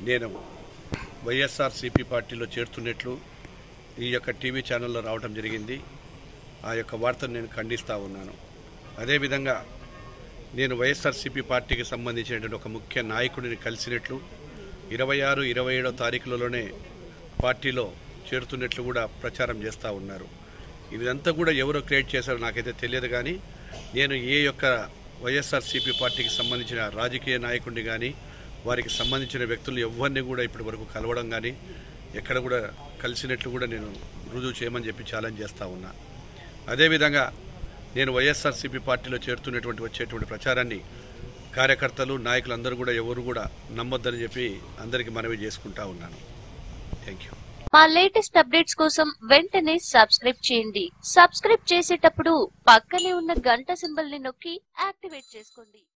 నేను వైఎస్ఆర్ సిపి పార్టీలో చేరుతున్నట్లు ఈ యొక్క టీవీ ఛానల్లో రావడం జరిగింది ఆ యొక్క వార్తను నేను ఖండిస్తూ ఉన్నాను అదేవిధంగా నేను వైఎస్ఆర్సీపీ పార్టీకి సంబంధించినటువంటి ఒక ముఖ్య నాయకుడిని కలిసినట్లు ఇరవై ఆరు ఇరవై ఏడో తారీఖులలోనే పార్టీలో చేరుతున్నట్లు కూడా ప్రచారం చేస్తూ ఉన్నారు ఇదంతా కూడా ఎవరో క్రియేట్ చేశారో నాకైతే తెలియదు కానీ నేను ఏ యొక్క వైఎస్ఆర్సీపీ పార్టీకి సంబంధించిన రాజకీయ నాయకుడిని కానీ వారికి సంబంధించిన వ్యక్తులు ఎవరిని కూడా ఇప్పటి వరకు కలవడం కానీ ఎక్కడ కూడా కలిసినట్లు కూడా నేను రుజువు చేయమని చెప్పి ఛాలెంజ్ చేస్తూ ఉన్నా అదేవిధంగా నేను వైఎస్ఆర్సీపీ పార్టీలో చేరుతున్నటువంటి వచ్చేటువంటి ప్రచారాన్ని కార్యకర్తలు నాయకులందరూ కూడా ఎవరు కూడా నమ్మొద్దని చెప్పి అందరికీ మనవి చేసుకుంటా ఉన్నాను థ్యాంక్ యూ మా లేటెస్ట్ అప్డేట్స్ కోసం వెంటనే సబ్స్క్రైబ్ చేయండి సబ్స్క్రైబ్ చేసేటప్పుడు పక్కనే ఉన్న గంట సింబల్ ని నొక్కి యాక్టివేట్ చేసుకోండి